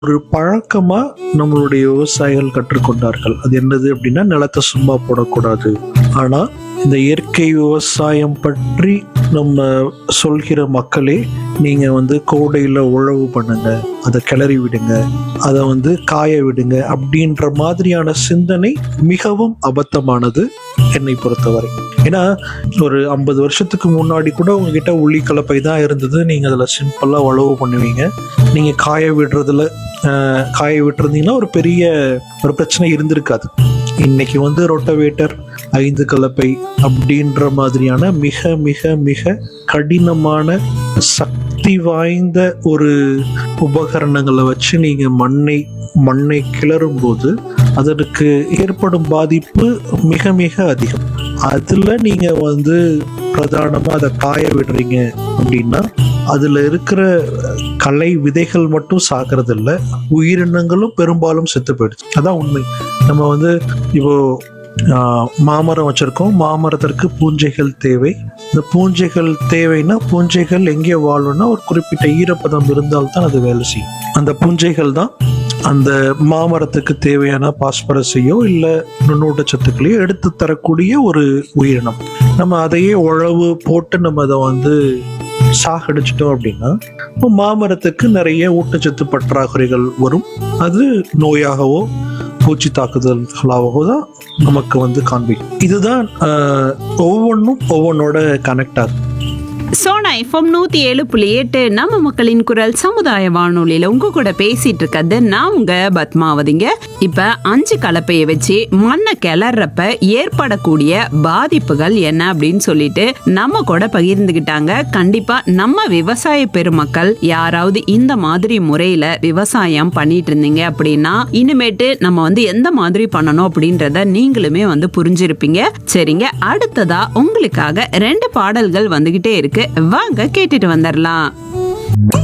ஒரு பழக்கமா நம்மளுடைய விவசாயிகள் கற்றுக்கொண்டார்கள் அது என்னது அப்படின்னா நிலத்தை சும்மா போடக்கூடாது ஆனா இந்த இயற்கை விவசாயம் பற்றி நம்ம சொல்கிற மக்களே நீங்க வந்து கோடையில உழவு பண்ணுங்க அதை கிளறி விடுங்க அதை வந்து காய விடுங்க அப்படின்ற மாதிரியான சிந்தனை மிகவும் அபத்தமானது என்னை பொறுத்தவரை ஏன்னா ஒரு ஐம்பது வருஷத்துக்கு முன்னாடி கூட உங்ககிட்ட உள்ளி கலப்பை தான் இருந்தது நீங்க அதுல சிம்பிளா உழவு பண்ணுவீங்க நீங்க காய விடுறதுல ஆஹ், காய விட்டுருந்தீங்கன்னா ஒரு பெரிய ஒரு பிரச்சனை இருந்திருக்காது இன்னைக்கு வந்து ரொட்டவேட்டர் ஐந்து கலப்பை அப்படின்ற மாதிரியான மிக மிக மிக கடினமான சக்தி வாய்ந்த ஒரு உபகரணங்களை வச்சு நீங்க மண்ணை மண்ணை கிளறும் போது அதற்கு ஏற்படும் பாதிப்பு மிக மிக அதிகம் அதுல நீங்க வந்து பிரதானமா அதை காய விடுறீங்க அப்படின்னா அதுல இருக்கிற கலை விதைகள் மட்டும் சாகிறது இல்ல உயிரினங்களும் பெரும்பாலும் செத்து போயிடுச்சு அதான் உண்மை நம்ம வந்து இப்போ ஆஹ், மாமரம் வச்சிருக்கோம் மாமரத்திற்கு பூஞ்சைகள் தேவை இந்த பூஞ்சைகள் தேவைன்னா பூஞ்சைகள் எங்கே வாழும்னா ஒரு குறிப்பிட்ட ஈரப்பதம் இருந்தால்தான் அது வேலை செய்யும் அந்த பூஞ்சைகள் தான் அந்த மாமரத்துக்கு தேவையான பாஸ்பரஸையோ இல்லை நுண்ணூட்டச்சத்துக்களையோ எடுத்து தரக்கூடிய ஒரு உயிரினம் நம்ம அதையே உழவு போட்டு நம்ம அதை வந்து சாகடிச்சிட்டோம் அப்படின்னா இப்போ மாமரத்துக்கு நிறைய ஊட்டச்சத்து பற்றாக்குறைகள் வரும் அது நோயாகவோ பூச்சி தாக்குதல்களாகவோ தான் நமக்கு வந்து காண்பிக்கும் இதுதான் ஆஹ், ஒவ்வொன்றும் ஒவ்வொன்றோட கனெக்ட் ஆகும் சோனா எஃப்எம் நூத்தி ஏழு புள்ளி எட்டு நம்ம மக்களின் குரல் சமுதாய வானொலியில உங்க கூட பேசிட்டு இருக்கிறது நான் உங்க பத்மாவதிங்க இப்ப அஞ்சு கலப்பையை வச்சு மண்ணை கிளறப்ப ஏற்படக்கூடிய பாதிப்புகள் என்ன அப்படின்னு சொல்லிட்டு நம்ம கூட பகிர்ந்துகிட்டாங்க கண்டிப்பா நம்ம விவசாய பெருமக்கள் யாராவது இந்த மாதிரி முறையில விவசாயம் பண்ணிட்டு இருந்தீங்க அப்படின்னா இனிமேட்டு நம்ம வந்து எந்த மாதிரி பண்ணணும் அப்படின்றத நீங்களுமே வந்து புரிஞ்சிருப்பீங்க சரிங்க அடுத்ததா உங்களுக்காக ரெண்டு பாடல்கள் வந்துகிட்டே இருக்கு வாங்க கேட்டுட்டு வந்துடலாம்